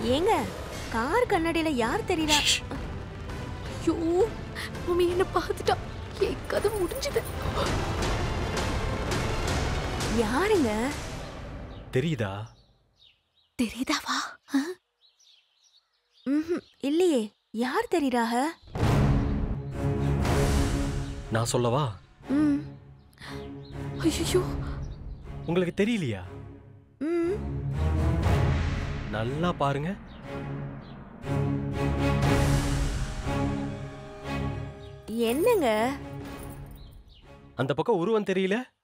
ஏங்க கார் கண்ணாடியில யார் தெரியல ஐயோ மம்மி என்ன பார்த்துட்டா என் கதை முடிஞ்சது யாருங்க தெரியுதா தெரியுதாவா ஆ? ம்ஹும், இல்லையே யார் தெரியறாக நான் சொல்லவா ம் ஐயோ உங்களுக்கு தெரியலையா ம் நல்லா பாருங்க என்னங்க அந்த பக்கம் உருவம் தெரியல